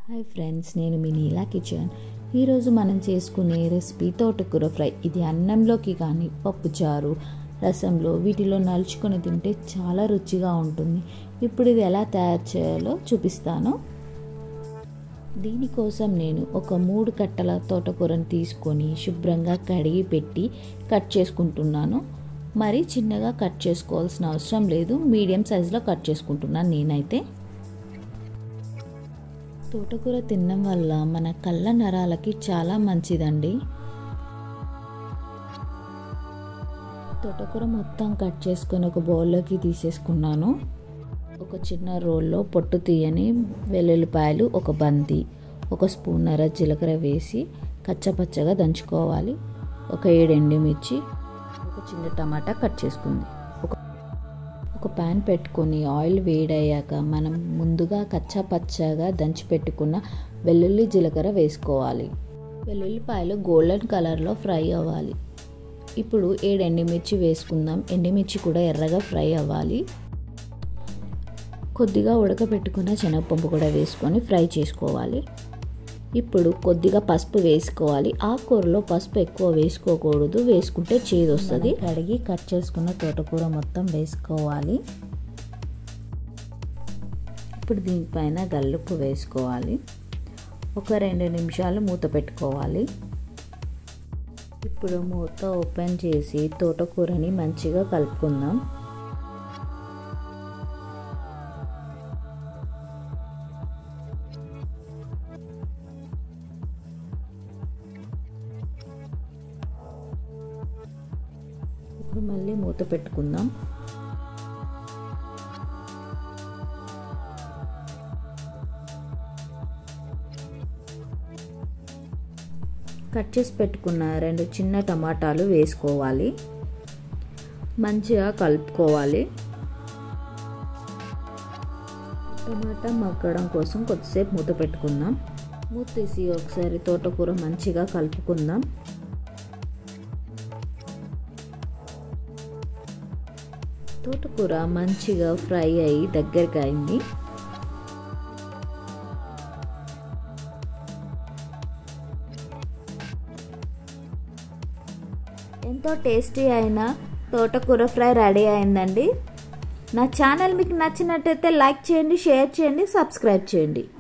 hi friends నేను మీ నీలా kitchen ఈరోజు మనం చేసుకునే రెసిపీ తోటకూర ఫ్రై ఇది అన్నంలోకి కానీ పప్పుచారు రసంలో వీటిలో నలుచుకొని తింటే చాలా రుచిగా ఉంటుంది ఇప్పుడు ఇది ఎలా తయారు చేయాలో చూపిస్తాను దీనికోసం నేను ఒక మూడు కట్టల తోటకూరను తీసుకొని శుభ్రంగా కడిగి పెట్టి కట్ చేసుకుంటున్నాను మరి చిన్నగా కట్ చేసుకోవాల్సిన అవసరం లేదు మీడియం సైజులో కట్ చేసుకుంటున్నాను నేనైతే తోటకూర తినడం వల్ల మన కళ్ళ నరాలకి చాలా మంచిదండి తోటకూర మొత్తం కట్ చేసుకొని ఒక బౌల్లోకి తీసేసుకున్నాను ఒక చిన్న రోల్లో పొట్టు తీయని వెల్లుల్లిపాయలు ఒక బంతి ఒక స్పూన్నర జీలకర్ర వేసి కచ్చపచ్చగా దంచుకోవాలి ఒక ఏడు ఎండుమిర్చి ఒక చిన్న టమాటా కట్ చేసుకుంది ఒక ఒక ప్యాన్ పెట్టుకొని ఆయిల్ వేడయ్యాక మనం ముందుగా కచ్చా పచ్చగా దంచి పెట్టుకున్న వెల్లుల్లి జీలకర్ర వేసుకోవాలి వెల్లుల్లిపాయలు గోల్డెన్ కలర్లో ఫ్రై అవ్వాలి ఇప్పుడు ఏడు ఎండుమిర్చి వేసుకుందాం ఎండుమిర్చి కూడా ఎర్రగా ఫ్రై అవ్వాలి కొద్దిగా ఉడకబెట్టుకున్న శనగపప్పు కూడా వేసుకొని ఫ్రై చేసుకోవాలి ఇప్పుడు కొద్దిగా పసుపు వేసుకోవాలి ఆ కూరలో పసుపు ఎక్కువ వేసుకోకూడదు వేసుకుంటే చేదు వస్తుంది కడిగి కట్ చేసుకున్న తోటకూర మొత్తం వేసుకోవాలి ఇప్పుడు దీనిపైన గల్లుప్పు వేసుకోవాలి ఒక రెండు నిమిషాలు మూత పెట్టుకోవాలి ఇప్పుడు మూత ఓపెన్ చేసి తోటకూరని మంచిగా కలుపుకుందాం ఇప్పుడు మళ్ళీ మూత పెట్టుకుందాం కట్ చేసి పెట్టుకున్న రెండు చిన్న టమాటాలు వేసుకోవాలి మంచిగా కలుపుకోవాలి టమాటా మగ్గడం కోసం కొద్దిసేపు మూత పెట్టుకుందాం మూత తీసి ఒకసారి తోటకూర మంచిగా కలుపుకుందాం తోటకూర మంచిగా ఫ్రై అయ్యి దగ్గరికి అయింది ఎంతో టేస్టీ అయిన తోటకూర ఫ్రై రెడీ అయిందండి నా ఛానల్ మీకు నచ్చినట్టయితే లైక్ చేయండి షేర్ చేయండి సబ్స్క్రైబ్ చేయండి